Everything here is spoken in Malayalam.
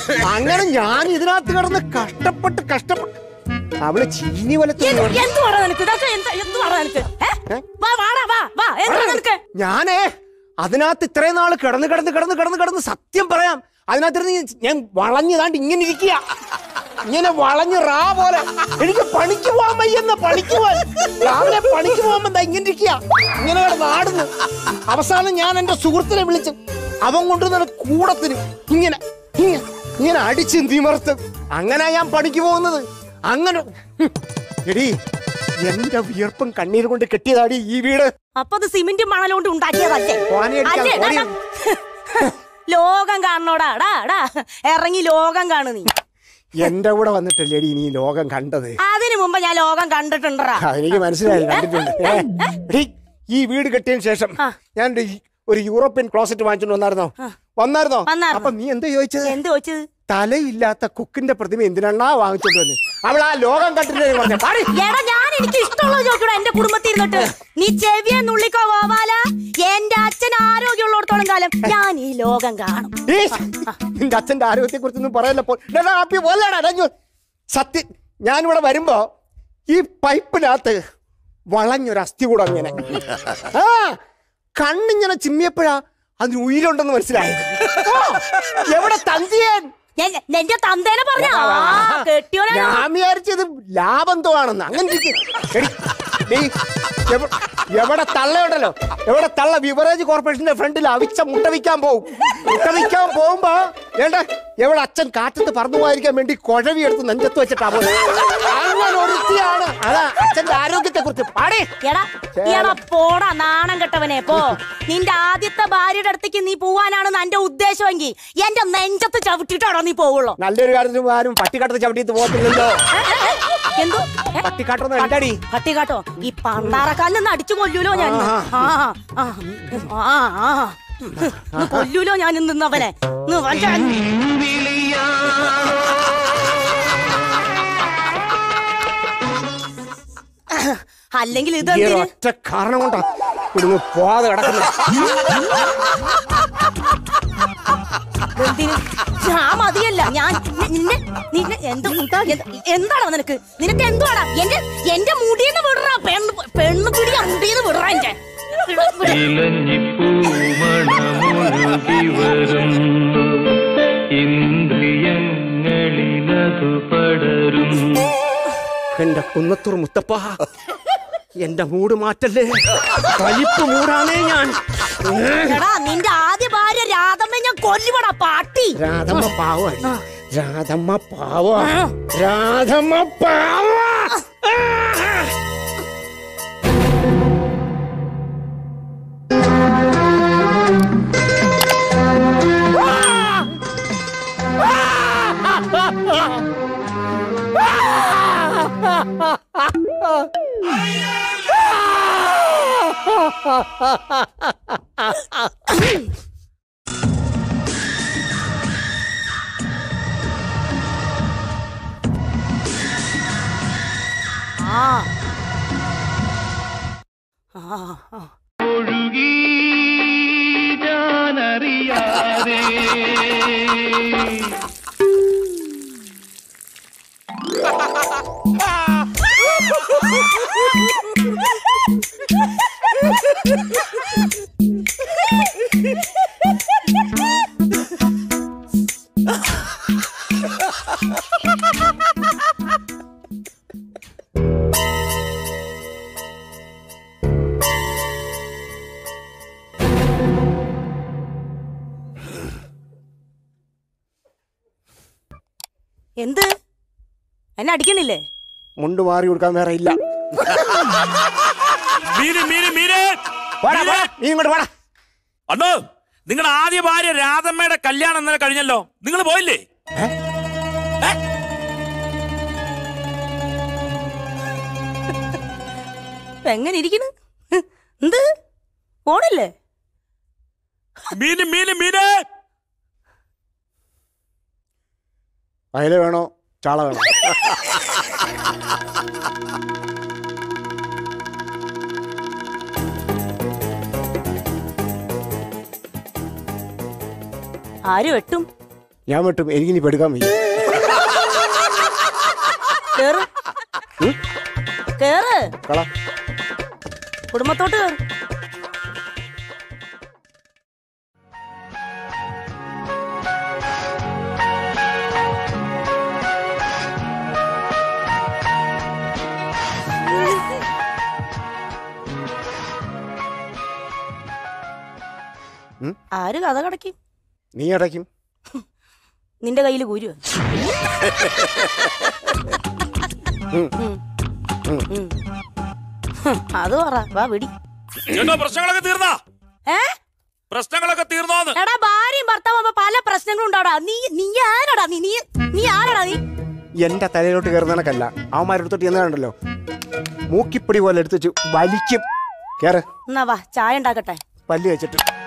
അങ്ങനെ ഞാൻ ഇതിനകത്ത് കിടന്ന് കഷ്ടപ്പെട്ട് കഷ്ടപ്പെട്ട് അവള് ചീനി വലത്ത് എന്ത് എന്ത് പറ നിനക്ക് ഇതൊക്കെ എന്ത് എന്ത് പറ നിനക്ക് ഏ? വാ വാടാ വാ വാ എന്താ നിനക്ക് ഞാനേ അതിനകത്ത് ഇത്രയും നാള് കിടന്ന് കിടന്ന് കിടന്ന് കിടന്ന് കിടന്ന് സത്യം പറയാം അതിനകത്തിരുന്ന് ഞാൻ വളഞ്ഞതാണ്ട് ഇങ്ങനെ ഇരിക്കുക ഇങ്ങനെ വളഞ്ഞ് റാ പോലെ എനിക്ക് പണിക്ക് പോകാൻ വയ്യെന്ന് പണിക്ക് പോവാൻ രാവിലെ പണിക്ക് പോകുമ്പോ ദാ ഇങ്ങനെ ഇരിക്കുക ഇങ്ങനെ കിടന്ന് ആടുന്നു അവസാനം ഞാൻ എന്റെ സുഹൃത്തിനെ വിളിച്ചു അവൻ കൊണ്ടുവന്ന കൂടത്തിന് ഇങ്ങനെ ഇങ്ങനെ ഇങ്ങനെ അടിച്ച് തിമർത്ത് അങ്ങനെ ഞാൻ പണിക്ക് പോകുന്നത് അങ്ങനെ ഹും. എടീ എന്റെ വിയർപ്പും കണ്ണീരും കൊണ്ട് കെട്ടിയതാടി ഈ വീട് അപ്പൊ അത് സിമെന്റ് മണലോണ്ട് ഉണ്ടാക്കിയതല്ലേ കോണി അടിക്കാൻ അല്ലേ? കോണി- ദാ, ദാ. ലോകം കാണണോടാ ടാ ടാ ഇറങ്ങി ലോകം കാണു നീ എന്റെ കൂടെ വന്നിട്ടല്ലേടി നീ ലോകം കണ്ടത് അതിനു മുമ്പ് ഞാൻ ലോകം കണ്ടിട്ടുണ്ടറാ ആ, എനിക്ക് മനസ്സിലായി കണ്ടിട്ടുണ്ട് ഏ, എടീ, ഈ വീട് കെട്ടിയതിന് ശേഷം ആ. ഞാൻ ഒരു ഒരു യൂറോപ്യൻ ക്ലോസറ്റ് വാങ്ങിച്ചോണ്ട് വന്നായിരുന്നോ വന്നായിരുന്നോ വന്നായിരുന്നു. അപ്പൊ നീ എന്താ ചോദിച്ചത് എന്ത് ചോദിച്ചത് തലയില്ലാത്ത കുക്കിന്റെ പ്രതിമ എന്തിനാ വാങ്ങിച്ചോണ്ട് വന്ന് അവൾ ആ ലോകം കണ്ടിട്ട് പറഞ്ഞ പാടി എടാ ഞാൻ എനിക്ക് ഇഷ്ടമുള്ളത് ചോദിക്കണോ എന്റെ കുടുംബത്തിൽ ഇരുന്നിട്ട് നീ ചെവിയെ നുള്ളിക്കോ ഗോപാല എന്റെ അച്ഛൻ ആരോഗ്യമുള്ളിടത്തോളം കാലം ഞാൻ ഈ ലോകം കാണും ഏയ്, നിന്റെ അച്ഛന്റെ ആരോഗ്യത്തെ കുറിച്ചൊന്നും പറയല്ല പോ ഡാ, ഡാ, അപ്പി പോലെടാ, ഡാ, ഇങ്ങ് വാ. സത്യം ഞാനിവിടെ വരുമ്പോ ഈ പൈപ്പിനകത്ത് വളഞ്ഞൊരു അസ്ഥി കൂടെ അങ്ങനെ ആ കണ്ണിങ്ങനെ ചിമ്മിയപ്പോഴാ അതിന് ഉயிருണ്ടെന്ന് മനസ്സിലായത് ആ, എവിടെ തന്തിയൻ എൻ- എന്റെ തന്തേനെ പറഞ്ഞ കെട്ടിയോനെ ഞാൻ വിചാരിച്ചത് ലാഭന്തമാണെന്ന് അങ്ങനെ ഇരിക്ക്. എടി, ഡീ, എവ- എവിടെ തള്ളയുണ്ടല്ലോ എവിടെ തള്ള ബിവറേജ് കോർപ്പറേഷന്റെ ഫ്രണ്ടിൽ അവിച്ച മുട്ട വിൽക്കാൻ പോകും മുട്ട വിൽക്കാൻ പോകുമ്പോ ഏണ്ട എവിടെ അച്ഛൻ കാറ്റത്ത് പറന്നു പോകാതിരിക്കാൻ വേണ്ടി കുഴവി എടുത്ത് നെഞ്ചത്ത് വെച്ചിട്ടാ പോകുന്നത് അങ്ങനെ ഒരുത്തിയാണ് അതാ അച്ഛന്റെ ആരോഗ്യത്തെ കുറിച്ച് പാടേ എടാ എടാ പോടാ നാണം കെട്ടവനെ പോ നിന്റെ ആദ്യത്തെ ഭാര്യയുടെ അടുത്തേക്ക് നീ പോവാനാണെന്ന് എന്റെ ഉദ്ദേശമെങ്കിൽ എന്റെ നെഞ്ചത്ത് ചവിട്ടിട്ടാണോ നീ പോവുള്ളൂ നല്ലൊരു കാര്യത്തിന് ആരും പട്ടിക്കാട്ടത്ത് ചവിട്ടിയിട്ട് പോകത്തില്ലല്ലോ ഏ, ഏ, ഏ, എന്തോ ഏ? പട്ടിക്കാട്ടൊന്നും എന്താടി പട്ടികാട്ടോ ഈ പണ്ടാറക്കാലിൽ നിന്ന് അടിച്ചു കൊല്ലൂലോ ഞാൻ ഇന്ന്. ആ ആ ആ ആ ഇന്ന് കൊല്ലൂലോ ഞാൻ ഇന്ന് അവനെ ഇന്ന് വഞ്ചൻ. അല്ലെങ്കിൽ ഈ ഇതെന്തിന് ഒറ്റ കാരണം കൊണ്ടാ ഇവിടുന്ന് പോവാതെ കിടക്കുന്നത് എന്തിന് ഞാൻ മതിയല്ല ഞാൻ നി- നിന്നെ നിന്നെ എന്ത് എന്ത്- എന്താടാ നിനക്ക് നിനക്ക് എന്തുവാടാ എന്റെ എന്റെ മുടിയെന്ന് വിടറാ പെണ്ണ് പെണ്ണ് പിടിയാ മുടിയെന്ന് വിടറാ എന്റെ വിട- വിട. ഇലഞ്ഞിപ്പൂമണമൊഴുകി വരുന്നു ഇന്ദ്രിയങ്ങളിലതു പടരുന്നു എന്റെ കുന്നത്തൂർ മുത്തപ്പ എന്റെ മൂട് മാറ്റല്ലേ വലിപ്പ് മൂടാണേ ഞാൻ എടാ നിന്റെ ആദ്യ ഭാര്യ രാധമ്മ ഞാൻ കൊല്ലുവടാ പാട്ടി രാധമ്മ പാവ രാധമ്മ പാവ രാധമ്മ പാവ ആ ആ ആ. ഒഴുകി ഞാനറിയാതെ എന്ത് എന്നെ അടിക്കണില്ലേ മുണ്ട് മാറി കൊടുക്കാൻ വേറെ ഇല്ല മീന് മീന് മീന് വാടാ, വാടാ, നീ ഇങ്ങോട്ട് വാടാ അണ്ണോ നിങ്ങളുടെ ആദ്യ ഭാര്യ രാധമ്മയുടെ കല്യാണം ഇന്നലെ കഴിഞ്ഞല്ലോ നിങ്ങൾ പോയില്ലേ ഏ? ഏ? ഇപ്പൊ എങ്ങനെ ഇരിക്കണ് എന്ത് ഓണില്ലേ മീന് മീന് മീന് അയല വേണോ ചാള വേണോ ആര് വെട്ടും ഞാൻ വിട്ടും എനിക്കിനി പെടുക്കാൻ വയ്യ കേറ് ഉം? കേറ് കള കുടുംബത്തോട്ട് കേറ് ഉം? ആര് കഥ കടക്കും നീ അടയ്ക്കും നിന്റെ കയ്യിൽ കുരു ഉം. അത് പറ വാ വിടി ചേട്ടോ പ്രശ്നങ്ങളൊക്കെ തീർന്നാ ഏ പ്രശ്നങ്ങളൊക്കെ തീർന്നോന്ന് എടാ ഭാര്യയും ഭർത്താവും ആവുമ്പോ പല പ്രശ്നങ്ങളും ഉണ്ടാടാ നീ നീ ആരാടാ നീ നീ നീ ആരാടാ നീ എന്റെ തലയിലോട്ട് കയറുന്നതല്ല അവന്മാരെടുത്തോട്ട് ചെന്നാണ്ടല്ലോ മൂക്കിപ്പിടി പോലെ എടുത്ത് വെച്ച് വലിക്കും കേറ് എന്നാ വാ ചായ ഉണ്ടാക്കട്ടെ പല്ല് വെച്ചിട്ട്